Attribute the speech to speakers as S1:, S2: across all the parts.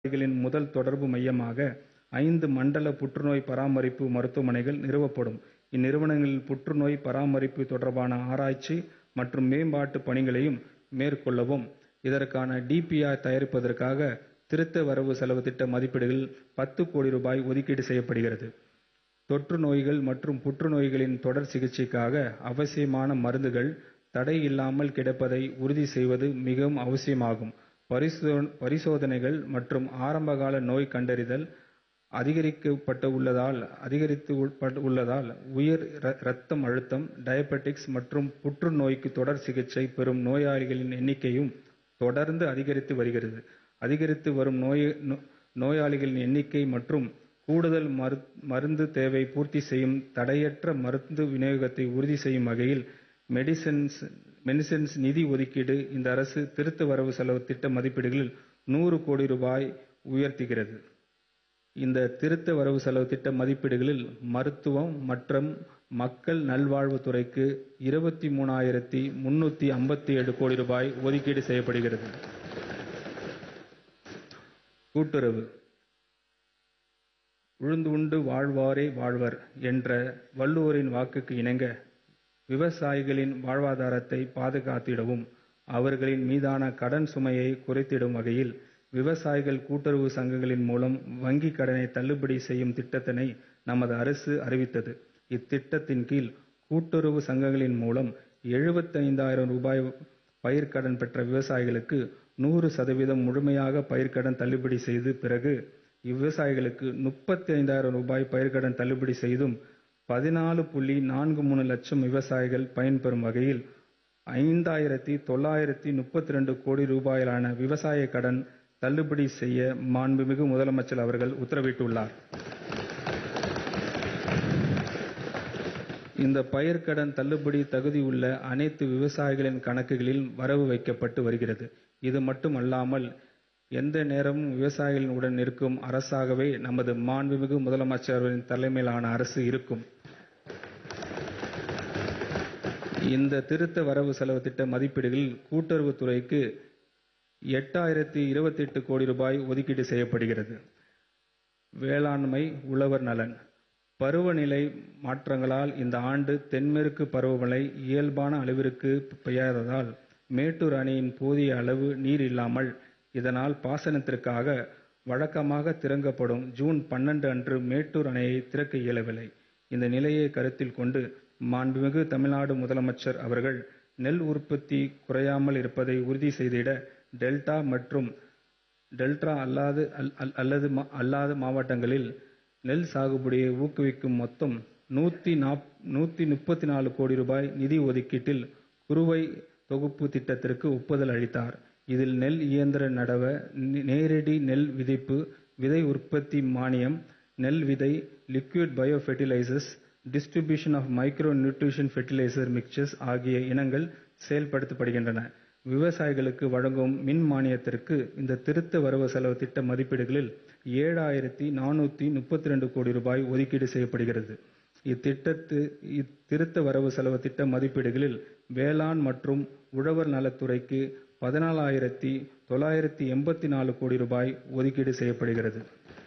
S1: நோயாளிகளின் முதல் தொடர்பு மையமாக ஐந்து மண்டல புற்றுநோய் பராமரிப்பு மருத்துவமனைகள் நிறுவப்படும். இந்நிறுவனங்களில் புற்றுநோய் பராமரிப்பு தொடர்பான ஆராய்ச்சி மற்றும் மேம்பாட்டு பணிகளையும் மேற்கொள்ளவும், இதற்கான டிபிஆர் தயாரிப்பதற்காக திருத்த வரவு செலவுத் திட்ட மதிப்பீடுகளில் பத்து கோடி ரூபாய் ஒதுக்கீடு செய்யப்படுகிறது. தொற்று நோய்கள் மற்றும் புற்றுநோய்களின் தொடர் சிகிச்சைக்காக அவசியமான மருந்துகள் தடையில்லாமல் கிடைப்பதை உறுதி செய்வது மிகவும் அவசியமாகும். பரிசோதனைகள் மற்றும் ஆரம்பகால நோய் கண்டறிதல் அதிகரித்துள்ளதால் உயர் இரத்த அழுத்தம், டயபெடிக்ஸ் மற்றும் புற்றுநோய்க்கு தொடர் சிகிச்சை பெறும் நோயாளிகளின் எண்ணிக்கையும் தொடர்ந்து அதிகரித்து வருகிறது. அதிகரித்து வரும் நோயாளிகளின் எண்ணிக்கை மற்றும் கூடுதல் மருந்து தேவையை பூர்த்தி செய்யும் தடையற்ற மருந்து விநியோகத்தை உறுதி செய்யும் வகையில் மெடிசின்ஸ் நிதி ஒதுக்கீடு இந்த அரசு திருத்த வரவு செலவுத் திட்ட மதிப்பீடுகளில் நூறு கோடி ரூபாய் உயர்த்துகிறது. இந்த திருத்த வரவு செலவுத் திட்ட மதிப்பீடுகளில் மருத்துவம் மற்றும் மக்கள் நல்வாழ்வுத் துறைக்கு இருபத்து மூவாயிரத்து முன்னூற்று ஐம்பத்தேழு கோடி ரூபாய் ஒதுக்கீடு செய்யப்படுகிறது. கூட்டுறவு "உழுதுண்டு வாழ்வோரே வாழ்வர்' என்ற வள்ளுவரின் வாக்குக்கு இணங்க, விவசாயிகளின் வாழ்வாதாரத்தை பாதுகாத்திடவும், அவர்களின் மீதான கடன் சுமையை குறைத்திடும் வகையில், விவசாயிகள் கூட்டுறவு சங்கங்களின் மூலம் வங்கிக் கடனை தள்ளுபடி செய்யும் திட்டத்தினை நமது அரசு அறிவித்தது. இத்திட்டத்தின் கீழ், கூட்டுறவு சங்கங்களின் மூலம் எழுபத்தைந்தாயிரம் ரூபாய் பயிர்க்கடன் பெற்ற விவசாயிகளுக்கு நூறு சதவீதம் முழுமையாக பயிர்க்கடன் தள்ளுபடி செய்து, பிறகு இவ்விவசாயிகளுக்கு முப்பத்தைந்தாயிரம் ரூபாய் பயிர்க்கடன் தள்ளுபடி செய்தும், பதினாலு புள்ளி நான்கு மூன்று லட்சம் விவசாயிகள் பயன்பெறும் வகையில் ஐந்தாயிரத்து தொள்ளாயிரத்து முப்பத்திரண்டு கோடி ரூபாயிலான விவசாய கடன் தள்ளுபடி செய்ய மாண்புமிகு முதலமைச்சர் அவர்கள் உத்தரவிட்டுள்ளார். இந்த பயிர்க்கடன் தள்ளுபடி தகுதியுள்ள அனைத்து விவசாயிகளின் கணக்குகளில் வரவு வைக்கப்பட்டு வருகிறது. இது மட்டுமல்லாமல், எந்த நேரமும் விவசாயிகளின் உடன் நிற்கும் அரசாகவே நமது மாண்புமிகு முதலமைச்சர் அவர்களின் தலைமையிலான அரசு இருக்கும். இந்த திருத்த வரவு செலவுத் திட்ட மதிப்பீடுகளில் கூட்டுறவுத் துறைக்கு எட்டாயிரத்து இருபத்தெட்டு கோடி ரூபாய் ஒதுக்கீடு செய்யப்படுகிறது. வேளாண்மை, உழவர் நலன் பருவநிலை மாற்றங்களால் இந்த ஆண்டு தென்மேற்கு பருவமழை இயல்பான அளவிற்கு பெய்யாததால், மேட்டூர் அணையில் போதிய அளவு நீர் இல்லாமல், இதனால் பாசனத்திற்காக வழக்கமாக திறக்கப்படும் ஜூன் பன்னெண்டு அன்று மேட்டூர் அணையை திறக்க இயலவில்லை. இந்த நிலையை கருத்தில் கொண்டு, மாண்புமிகு தமிழ்நாடு முதலமைச்சர் அவர்கள், நெல் உற்பத்தி குறையாமல் இருப்பதை உறுதி செய்திட, டெல்டா மற்றும் டெல்டா அல்லாத மாவட்டங்களில் நெல் சாகுபடியை ஊக்குவிக்கும் மொத்தம் நூற்று முப்பத்து கோடி ரூபாய் நிதி ஒதுக்கீட்டில் குறுவை தொகுப்பு திட்டத்திற்கு ஒப்புதல் அளித்தார். இதில் நெல் இயந்திர நடவு, நேரடி நெல் விதைப்பு, விதை உற்பத்தி மானியம், நெல் விதை, liquid bio fertilizers, distribution of micro nutrition fertilizer mixtures ஆகிய இனங்கள் செயல்படுத்தப்படுகின்றன. விவசாயிகளுக்கு வழங்கும் மின் மானியத்திற்கு இந்த திருத்த வரவு செலவுத் திட்ட மதிப்பீடுகளில் ஏழாயிரத்து நானூற்று முப்பத்திரண்டு கோடி ரூபாய் ஒதுக்கீடு செய்யப்படுகிறது. இத்திருத்த வரவு செலவுத் திட்ட மதிப்பீடுகளில் வேளாண் மற்றும் உழவர் நலத் துறைக்கு பதினாலாயிரத்து தொள்ளாயிரத்து எண்பத்து நான்கு கோடி ரூபாய் ஒதுக்கீடு செய்யப்படுகிறது.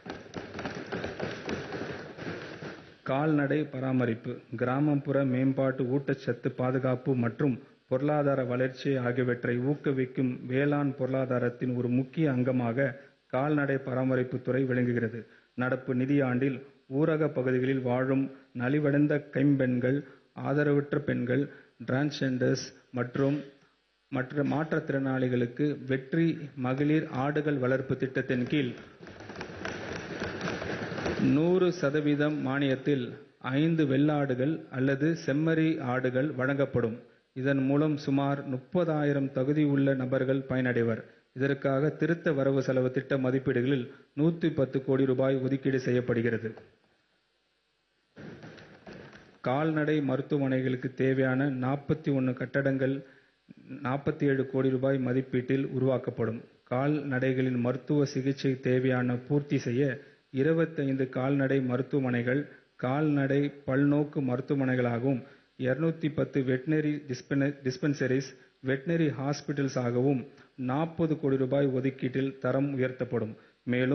S1: கால்நடை பராமரிப்பு, கிராமப்புற மேம்பாட்டு, ஊட்டச்சத்து பாதுகாப்பு மற்றும் பொருளாதார வளர்ச்சி ஆகியவற்றை ஊக்குவிக்கும் வேளாண் பொருளாதாரத்தின் ஒரு முக்கிய அங்கமாக கால்நடை பராமரிப்புத் துறை விளங்குகிறது. நடப்பு நிதியாண்டில் ஊரகப் பகுதிகளில் வாழும் நலிவடைந்த கைம்பெண்கள், ஆதரவற்ற பெண்கள், டிரான்ஸ்ஜெண்டர்ஸ் மற்றும் மாற்றுத் திறனாளிகளுக்கு வெற்றி மகளிர் ஆடுகள் வளர்ப்பு திட்டத்தின் கீழ் நூறு சதவீதம் மானியத்தில் ஐந்து வெள்ளாடுகள் அல்லது செம்மறி ஆடுகள் வழங்கப்படும். இதன் மூலம் சுமார் முப்பதாயிரம் தகுதியுள்ள நபர்கள் பயனடைவர். இதற்காக திருத்த வரவு செலவுத் திட்ட மதிப்பீடுகளில் நூற்று பத்து கோடி ரூபாய் ஒதுக்கீடு செய்யப்படுகிறது. கால்நடை மருத்துவமனைகளுக்கு தேவையான நாற்பத்து ஒன்று கட்டடங்கள் நாற்பத்தேழு கோடி ரூபாய் மதிப்பீட்டில் உருவாக்கப்படும். கால்நடைகளின் மருத்துவ சிகிச்சை தேவையை பூர்த்தி செய்ய இருபத்தைந்து கால்நடை மருத்துவமனைகள் கால்நடை பல்நோக்கு மருத்துவமனைகளாகவும், இருநூற்று பத்து வெட்டரினரி டிஸ்பென்சரிஸ், வெட்டரினரி ஹாஸ்பிடல்ஸ் ஆகவும் நாற்பது கோடி ரூபாய் ஒதுக்கீட்டில் தரம் உயர்த்தப்படும். மேலும்